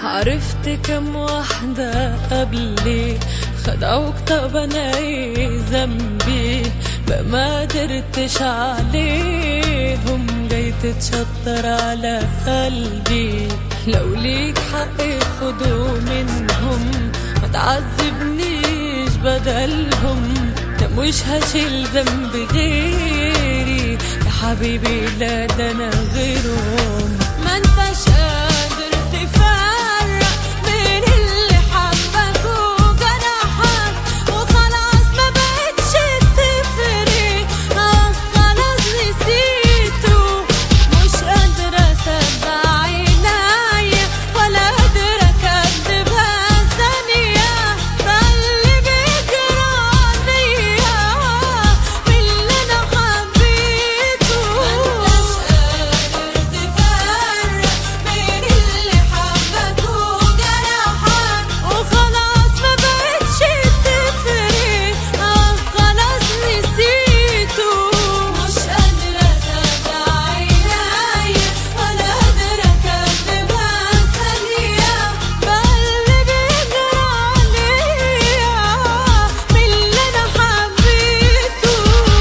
عرفت كم واحدة قبلي خدعوك طب انا ايه ذنبي بقى ما قدرتش عليهم جاي تتشطر على قلبي لو ليك حق خدوا منهم ما تعذبنيش بدلهم ده مش هشيل ذنب غيري يا حبيبي لا ده انا غيرهم ما انتش قادر تفرق بين اللي حبك وجرحك وخلاص ما بقتش تفرق اه خلاص نسيته مش قادرة اصدق عينيا ولا قادرة اكدبها ثانية فاللي بيجرى عليا من اللي انا حبيته منتش قادر تفرق بين اللي حبك وجرحك وخلاص ما بقتش تفرق اه خلاص نسيته مش قادرة اصدق عينيا ولا قادرة اكدبها ثانية فاللي بيجرى عليا من اللي انا حبيته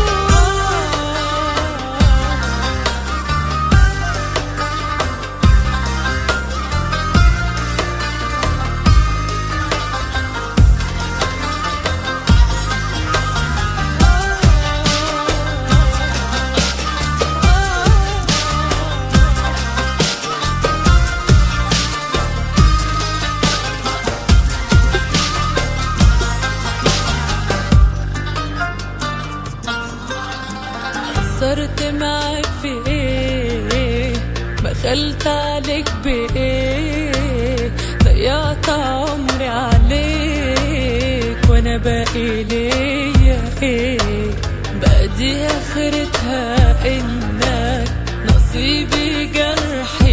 قصرت معاك في ايه بخلت عليك بايه ضيعت عمري عليك وانا باقي ليا ايه بقى دي اخرتها انك نصيبي جرح